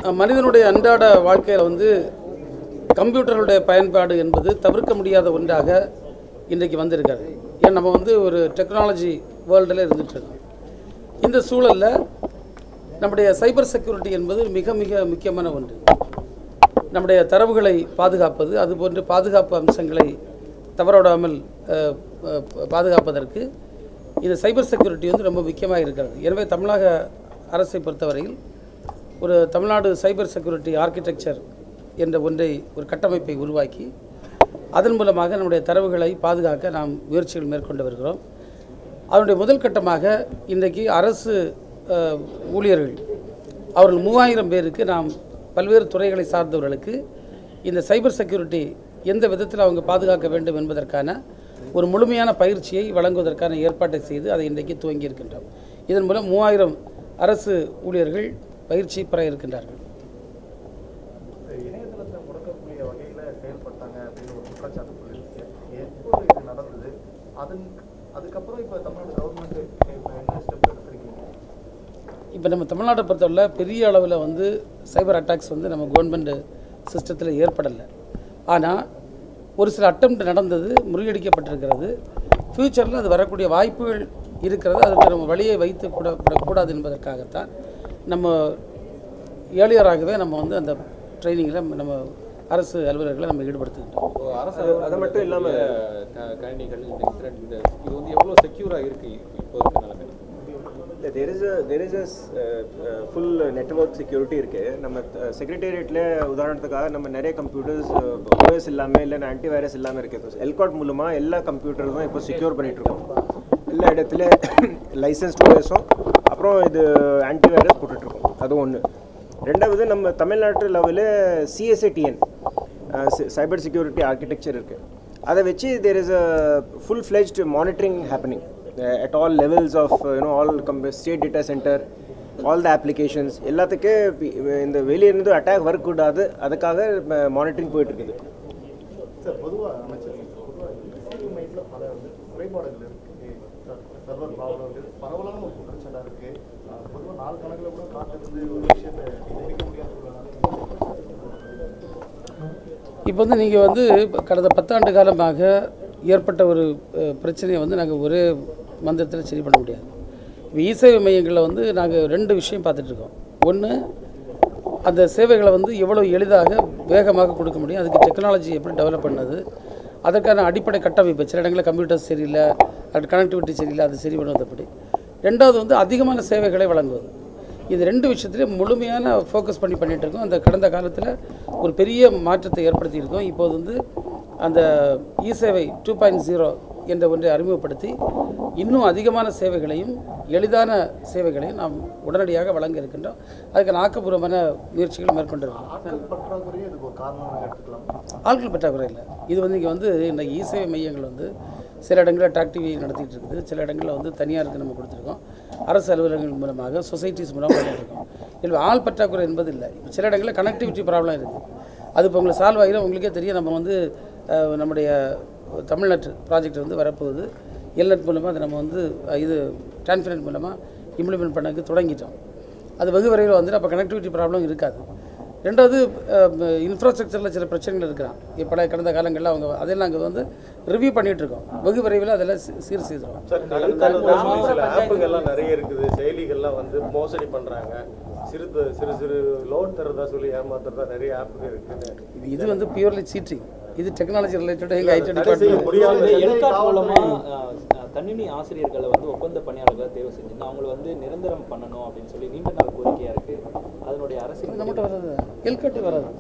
மனிதனுடைய அன்றாட வாழ்க்கையில் வந்து கம்ப்யூட்டர்களுடைய பயன்பாடு என்பது தவிர்க்க முடியாத ஒன்றாக இன்றைக்கு வந்திருக்காரு ஏன் நம்ம வந்து ஒரு டெக்னாலஜி வேர்ல்டில் இருந்துகிட்ருக்கோம் இந்த சூழலில் நம்முடைய சைபர் செக்யூரிட்டி என்பது மிக மிக முக்கியமான ஒன்று நம்முடைய தரவுகளை பாதுகாப்பது அதுபோன்று பாதுகாப்பு அம்சங்களை தவறவிடாமல் அஹ், அஹ், பாதுகாப்பதற்கு இந்த சைபர் செக்யூரிட்டி வந்து ரொம்ப முக்கியமாக இருக்கிறது எனவே தமிழக அரசை பொறுத்தவரையில் ஒரு தமிழ்நாடு சைபர் செக்யூரிட்டி ஆர்கிடெக்சர் என்ற ஒன்றை ஒரு கட்டமைப்பை உருவாக்கி அதன் மூலமாக நம்முடைய தரவுகளை பாதுகாக்க நாம் முயற்சிகள் மேற்கொண்டு வருகிறோம் அதனுடைய முதல் கட்டமாக இன்றைக்கு அரசு அஹ், ஊழியர்கள் அவர்கள் மூவாயிரம் பேருக்கு நாம் பல்வேறு துறைகளை சார்ந்தவர்களுக்கு இந்த சைபர் செக்யூரிட்டி எந்த விதத்தில் அவங்க பாதுகாக்க வேண்டும் என்பதற்கான ஒரு முழுமையான பயிற்சியை வழங்குவதற்கான ஏற்பாட்டை செய்து அதை இன்றைக்கு துவங்கி இருக்கின்றோம் இதன் மூலம் மூவாயிரம் அரசு ஊழியர்கள் பயிற்சி பெற இருக்கின்றார்கள் இணையதளத்தை முடக்கக்கூடிய வகையில செயல்பட்டாங்க அப்படின்னு ஒரு குற்றச்சாட்டு சொல்லியிருக்கீங்க எப்போ இது நடந்தது அதன் அதுக்கப்புறம் இப்போ தமிழ்நாடு கவர்மெண்ட் இப்போ என்ன ஸ்டெப் எடுத்திருக்கீங்க இப்போ நம்ம தமிழ்நாட்டை பொறுத்தவரை பெரிய அளவில் வந்து சைபர் அட்டாக்ஸ் வந்து நம்ம கவர்மெண்ட் சிஸ்டத்தில் ஏற்படலை ஆனால் ஒரு சில அட்டம் நடந்தது முறியடிக்கப்பட்டிருக்கிறது ஃப்யூச்சரில் அது வரக்கூடிய வாய்ப்புகள் இருக்கிறது அதுக்கு நம்ம வழியை வைத்து கூட விடக்கூடாது என்பதற்காகத்தான் நம்ம ஏழியராகவே நம்ம வந்து அந்த ட்ரைனிங்கில் நம்ம அரசு அலுவலர்களை நம்ம ஈடுபடுத்துகின்றோம் இப்போ அரசு அது- அது மட்டும் இல்லாம- க- கணினிகள் இந்த இன்டர்நெட் இந்த இது வந்து எவ்வளோ செக்யூராக இருக்கு இப்போ இருக்க நிலைமையில there is there is full network security இருக்கு நம்ம செக்ரட்டேரியட்டில் உதாரணத்துக்காக நம்ம நிறைய கம்ப்யூட்டர்ஸ் ஓஎஸ் இல்லாமல் இல்லை ஆன்டி வைரஸ் இல்லாமல் இருக்கு எல்காட் மூலமாக எல்லா கம்ப்யூட்டரும் இப்போ செக்யூர் பண்ணிட்டு இருக்கோம் எல்லா இடத்துல லைசன்ஸ் ஓஎஸும் அப்புறம் இது ஆன்டி வைரஸ் போட்டுட்ருக்கோம் அது ஒன்று ரெண்டாவது நம்ம தமிழ்நாட்டு லெவலில் சிஎஸ்ஏடிஎன் சைபர் செக்யூரிட்டி ஆர்கிடெக்சர் இருக்குது அதை வச்சு there is a full fledged monitoring happening at all levels of uh, you know all com- state data center all the applications எல்லாத்துக்கு பி- இந்த வெளியிருந்து அட்டாக் வரக்கூடாது அதுக்காக மானிட்டரிங் போயிட்டு இருக்குது சார் பொதுவாக அமைச்சர் பொதுவாக இசைவு மையத்தில் பல வந்து குறைபாடுகள் இருக்கு சர்வர் ப்ராப்ளம் இருக்குது பரவலான ஒரு குற்றச்சாட்டாக இருக்கு பொதுவாக நாள் கணக்கில் கூட காத்திருந்து ஒரு விஷயத்தை முடிக்க முடியாத சூழ்நிலை இப்போ வந்து நீங்கள் வந்து இப்ப கடந்த பத்தாண்டு காலமாக ஏற்பட்ட ஒரு அஹ், பிரச்சனையை வந்து நாங்கள் ஒரே மந்திரத்தில் சரி பண்ண முடியாது இப்போ இ சேவை மையங்களில் வந்து நாங்கள் ரெண்டு விஷயம் பார்த்துட்ருக்கோம் ஒன்று அந்த சேவைகளை வந்து எவ்வளோ எளிதாக வேகமாக கொடுக்க முடியும் அதுக்கு டெக்னாலஜி எப்படி டெவலப் பண்ணது அதற்கான அடிப்படை கட்டமைப்பு சில இடங்களில் கம்ப்யூட்டர் சரியில்லை அது கனெக்டிவிட்டி சரியில்லை அது சரி பண்ணுவது எப்படி ரெண்டாவது வந்து அதிகமான சேவைகளை வழங்குவது இது ரெண்டு விஷயத்துலையும் முழுமையான ஃபோக்கஸ் பண்ணி பண்ணிட்டு இருக்கோம் அந்த கடந்த காலத்தில் ஒரு பெரிய மாற்றத்தை ஏற்படுத்தியிருக்கோம் இப்போது வந்து அந்த இ சேவை டூ பாயிண்ட் ஜீரோ என்ற ஒன்றை அறிமுகப்படுத்தி இன்னும் அதிகமான சேவைகளையும் எளிதான சேவைகளையும் நாம் உடனடியாக வழங்க இருக்கின்றோம் அதுக்கு ஆக்கப்பூர்வமான முயற்சிகள் மேற்கொண்டிருக்கிறோம் ஆட்கள் பற்றாக்குறையே இதுக்கு ஒரு காரணமாக எடுத்துக்கலாம் ஆட்கள் பற்றாக்குறை இல்லை இது வந்து இங்கே வந்து இந்த இ சேவை மையங்கள் வந்து சில இடங்களில் டாக்டிவி நடத்திட்டு இருக்குது சில இடங்களில் வந்து தனியாருக்கு நம்ம கொடுத்துருக்கோம் அரசு அலுவலகங்கள் மூலமாக சொசைட்டிஸ் மூலமாக பண்ணிட்டுருக்கோம் இதில் ஆள் பற்றாக்குறை என்பது இல்லை இப்போ சில இடங்களில் கனெக்டிவிட்டி ப்ராப்ளம் இருக்குது அது இப்போ உங்களுக்கு சால்வ் ஆகிடும் உங்களுக்கே தெரியும் நம்ம வந்து அஹ், நம்முடைய தமிழ்நாட்டு ப்ராஜெக்ட் வந்து வரப்போகுது எல்நெட் மூலமாக அதை நம்ம வந்து அஹ், இது டிரான்ஸ்பரண்ட் மூலமாக இம்ப்ளிமெண்ட் பண்ணக்கு தொடங்கிட்டோம் அது வெகு விரைவில் வந்து அப்போ கனெக்டிவிட்டி ப்ராப்ளம் இருக்காது ரெண்டாவது இன்ஃப்ராஸ்ட்ரக்சரில் சில பிரச்சனைகள் இருக்கிறான் இப்போ கடந்த காலங்களில் அவங்க அதெல்லாம் நாங்கள் வந்து ரிவ்யூ பண்ணிட்டு இருக்கோம் வெகு விரைவில் அதெல்லாம் சீ- சீர் செய்துறோம் சார் கடன் தரணும் சில ஆப்புகள்லாம் நிறைய இருக்குது செயலிகள்லாம் வந்து மோசடி பண்றாங்க சிறு த- சிறு சிறு லோன் தரதா சொல்லி ஏமாத்துறதா நிறைய ஆப்புகள் இருக்குது இது இது வந்து பியூர்லி சீட்டிங் இது டெக்னாலஜி ரிலேட்டட் எங்கள் ஐடி தடை செய்ய டிபார்ட்மெண்ட் முடியாத இந்த எல்காட் மூலமா அஹ், அஹ், கணினி ஆசிரியர்களை வந்து ஒப்பந்த பணியாளர்களை தேர்வு செஞ்சு அவங்கள வந்து நிரந்தரம் பண்ணணும் அப்படின்னு சொல்லி நீண்ட நாள் கோரிக்கையா இருக்கு அதனுடைய அரசியல் நம்மகிட்ட வராது எல்கட்டு வராது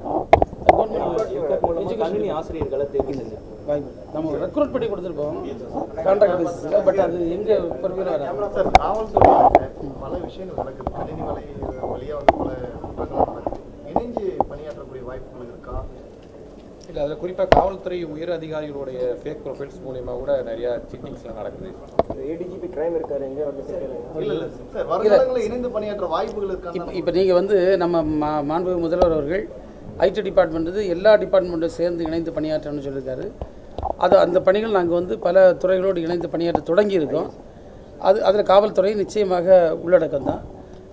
எல்காட் மூலமா கணினி ஆசிரியர்களை தேர்வு செஞ்சு வாய்ப்பு இல்லை. நம்ம ரெக்ரூட் பண்ணி கொடுத்துருக்கோம் கான்ட்ராக்ட் பேசிஸில் பட் அது எங்கள் பொறுமையில் வராது சார் காவல்துறையில பல விஷயங்கள் நடக்குது கணினி வலை வழியா வந்து பல குற்றங்கள் நடக்குது இணைஞ்சு பணியாற்றக்கூடிய வாய்ப்புகள் இருக்கா இல்லை அதில் குறிப்பாக காவல்துறை உயர் அதிகாரிகளுடைய ஃபேக் ப்ரொஃபைல்ஸ் மூலியமா கூட நிறைய சீட்டிங்ஸ்லாம் நடக்குது ஏடிஜிபி கிரைம் இருக்காரு எங்கே வந்து இல்ல இல்ல சார் வருங்காலங்களில் இணைந்து பணியாற்ற வாய்ப்புகள் இப்போ இருக்கா இப்போ நீங்கள் வந்து நம்ம மா மாண்புமிகு முதல்வர் அவர்கள் ஐடி டிபார்ட்மெண்ட் வந்து எல்லா டிபார்ட்மெண்ட்டும் சேர்ந்து இணைந்து பணியாற்றணும்னு சொல்லியிருக்காரு அது அந்த பணிகள் நாங்கள் வந்து பல துறைகளோடு இணைந்து பணியாற்ற தொடங்கி இருக்கோம் அது அதில் காவல்துறை நிச்சயமாக உள்ளடக்கம் தான்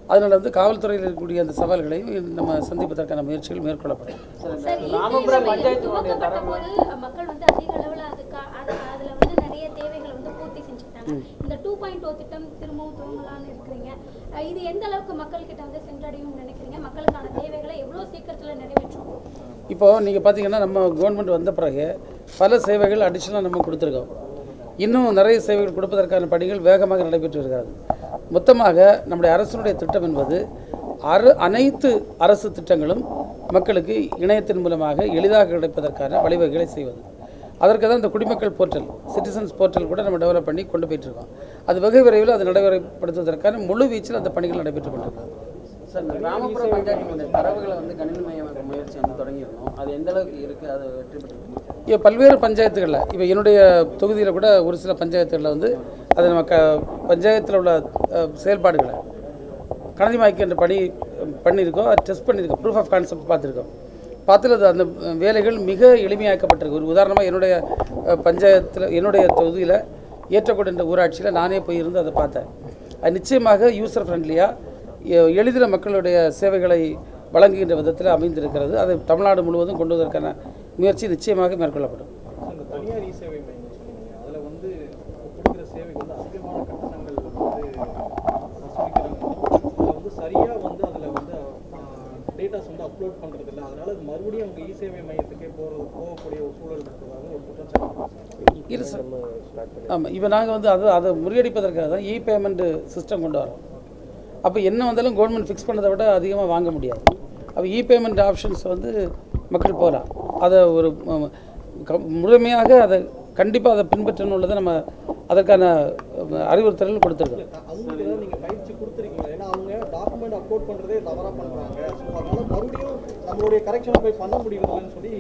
அதனால் வந்து காவல்துறையில் இருக்கக்கூடிய அந்த சவால்களையும் நம்ம சந்திப்பதற்கான முயற்சிகள் மேற்கொள்ளப்படும் சார் ராமபுரம் பஞ்சாயத்து துவக்கப்பட்ட போது மக்கள் வந்து அதிக அளவில் அதுக்கு அது அதில் வந்து நிறைய தேவைகளை வந்து பூர்த்தி செஞ்சுக்கிட்டாங்க இந்த டூ பாயிண்ட் ஓ திட்டம் திரும்பவும் துவங்கலாம்னு இருக்கிறீங்க அஹ் இது எந்த அளவுக்கு மக்கள்கிட்ட வந்து சென்றடையும்னு நினைக்கிறீங்க மக்களுக்கான தேவைகளை எவ்வளோ சீக்கிரத்தில் நிறைவேற்றும் இப்போது நீங்கள் பார்த்தீங்கன்னா நம்ம கவர்மெண்ட் வந்த பிறகு பல சேவைகள் அடிஷனலாக நம்ம கொடுத்துருக்கோம் இன்னும் நிறைய சேவைகள் கொடுப்பதற்கான பணிகள் வேகமாக நடைபெற்று வருகிறது மொத்தமாக நம்முடைய அரசினுடைய திட்டம் என்பது அரு அனைத்து அரசு திட்டங்களும் மக்களுக்கு இணையத்தின் மூலமாக எளிதாக கிடைப்பதற்கான வழிவகைகளை செய்வது அதற்கு தான் இந்த குடிமக்கள் போர்ட்டல் சிட்டிசன்ஸ் போர்ட்டல் கூட நம்ம டெவலப் பண்ணி கொண்டு போயிட்டு இருக்கோம் அது வெகு விரைவில் அதை நடைமுறைப்படுத்துவதற்கான முழு வீச்சில் அந்த பணிகள் நடைபெற்று கொண்டிருக்கிறது சார் இந்த கிராமப்புற பஞ்சாயத்து தரவுகளை வந்து கணினிமயமாக்க முயற்சி வந்து தொடங்கியிருந்தோம் அது எந்த அளவுக்கு இருக்கு அது வெற்றி பெற்றிருக்கு இப்போ பல்வேறு பஞ்சாயத்துகளில் இப்போ என்னுடைய தொகுதியில் கூட ஒரு சில பஞ்சாயத்துகளில் வந்து அது நம்ம க பஞ்சாயத்தில் உள்ள அஹ், செயல்பாடுகளை கணனிமாய்க்கின்ற பணி அஹ், பண்ணியிருக்கோம் அது டெஸ்ட் பண்ணியிருக்கோம் ப்ரூஃப் ஆஃப் கான்செப்ட் பார்த்துருக்கோம் பார்த்துட்டு அது அந்த அஹ், வேலைகள் மிக எளிமையாக்கப்பட்டிருக்கு ஒரு உதாரணமாக என்னுடைய அஹ், பஞ்சாயத்தில் என்னுடைய தொகுதியில் ஏற்றக்கூடிய ஊராட்சியில் நானே போய் இருந்து அதை பார்த்தேன் அது நிச்சயமாக யூசர் ஃப்ரெண்ட்லியாக எளிதில் மக்களுடைய சேவைகளை வழங்குகின்ற விதத்தில் அமைந்திருக்கிறது அதை தமிழ்நாடு முழுவதும் கொண்டு வருவதற்கான முயற்சி நிச்சயமாக மேற்கொள்ளப்படும் அந்த தனியார் இ சேவை மையம் சொன்னீங்க அதில் வந்து கொடுக்குற சேவைக்கு வந்து அதிகமான கட்டணங்கள் வந்து வசூலிக்கிறாங்க அதில் வந்து சரியாக வந்து அதில் வந்து டேட்டாஸ் வந்து அப்லோட் பண்ணுறது இல்லை அதனால அது மறுபடியும் அவங்க இ சேவை மையத்துக்கே போகிறது போகக்கூடிய ஒரு சூழல் இருக்கிறதாக ஒரு குற்றச்சாட்டு இரு சார் ஆமாம் இப்போ நாங்கள் வந்து அதை அதை முறியடிப்பதற்காக தான் இ பேமெண்ட் சிஸ்டம் கொண்டு வரோம் அப்போ என்ன வந்தாலும் கவர்மெண்ட் ஃபிக்ஸ் பண்ணதை விட அதிகமாக வாங்க முடியாது அப்போ இ பேமெண்ட் ஆப்ஷன்ஸ் வந்து மக்கள் போகலாம் அதை ஒரு ம், க- முழுமையாக அதை கண்டிப்பாக அதை பின்பற்றணும் உள்ளதை நம்ம அதற்கான ம், அறிவுறுத்தல்கள் கொடுத்துருக்கோம் அவங்களுக்கு ஏதாவது நீங்கள் பயிற்சி கொடுத்துருக்கீங்க ஏன்னா அவங்க டாக்குமெண்ட் அப்லோட் பண்ணுறதே தவறாக பண்ணுறாங்க ஸோ அதனால மறுபடியும் நம்மளுடைய கரெக்ஷனை போய் பண்ண முடியுதுன்னு சொல்லி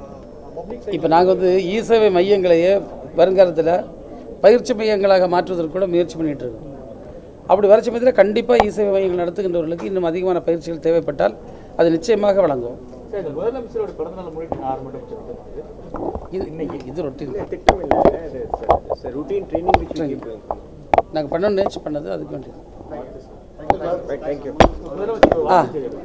பப்ளிக் இப்போ நாங்கள் வந்து இ சேவை மையங்களையே வருங்காலத்தில் பயிற்சி மையங்களாக மாற்றுவதற்கு கூட முயற்சி பண்ணிட்டு இருக்கோம் அப்படி வர சமயத்தில் கண்டிப்பாக இ சேவை மையங்கள் நடத்துகின்றவர்களுக்கு இன்னும் அதிகமான பயிற்சிகள் தேவைப்பட்டால் அது நிச்சயமாக வழங்குவோம் சார் இந்த முதலமைச்சரோட பிறந்தநாள் முன்னிட்டு ஆறு மட்டும் இது இன்னைக்கு இது ரொட்டீன் திட்டம் இல்லை இது routine training which we keep நாங்கள் பண்ணணும் நினைச்சு பண்ணது அதுக்கு வேண்டியது ரைட் தேங்க்யூ ஆ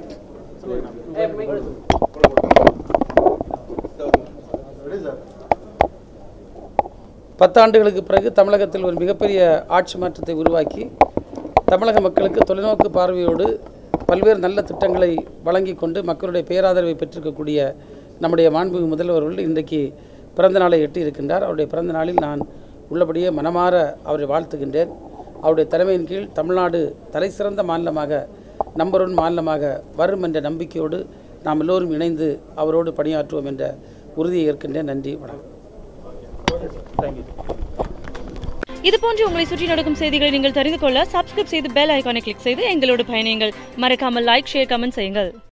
பத்தாண்டுகளுக்கு பிறகு தமிழகத்தில் ஒரு மிகப்பெரிய ஆட்சி மாற்றத்தை உருவாக்கி தமிழக மக்களுக்கு தொலைநோக்கு பார்வையோடு பல்வேறு நல்ல திட்டங்களை வழங்கி கொண்டு மக்களுடைய பேராதரவை பெற்றிருக்கக்கூடிய நம்முடைய மாண்புமிகு முதல்வர்கள் இன்றைக்கு பிறந்த நாளை எட்டி இருக்கின்றார் அவருடைய பிறந்த நாளில் நான் உள்ளபடியே மனமாற அவரை வாழ்த்துகின்றேன் அவருடைய தலைமையின் கீழ் தமிழ்நாடு தலைசிறந்த மாநிலமாக நம்பர் ஒன் மாநிலமாக வரும் என்ற நம்பிக்கையோடு நாம் எல்லோரும் இணைந்து அவரோடு பணியாற்றுவோம் என்ற உறுதியை ஏற்கின்றேன் நன்றி வணக்கம் இது போன்று உங்களை சுற்றி நடக்கும் செய்திகளை நீங்கள் தெரிந்து கொள்ள சப்ஸ்கிரைப் செய்து பெல் ஐகானை கிளிக் செய்து எங்களோடு பயணியுங்கள் மறக்காமல் லைக் ஷேர் கமெண்ட் செய்யுங்கள்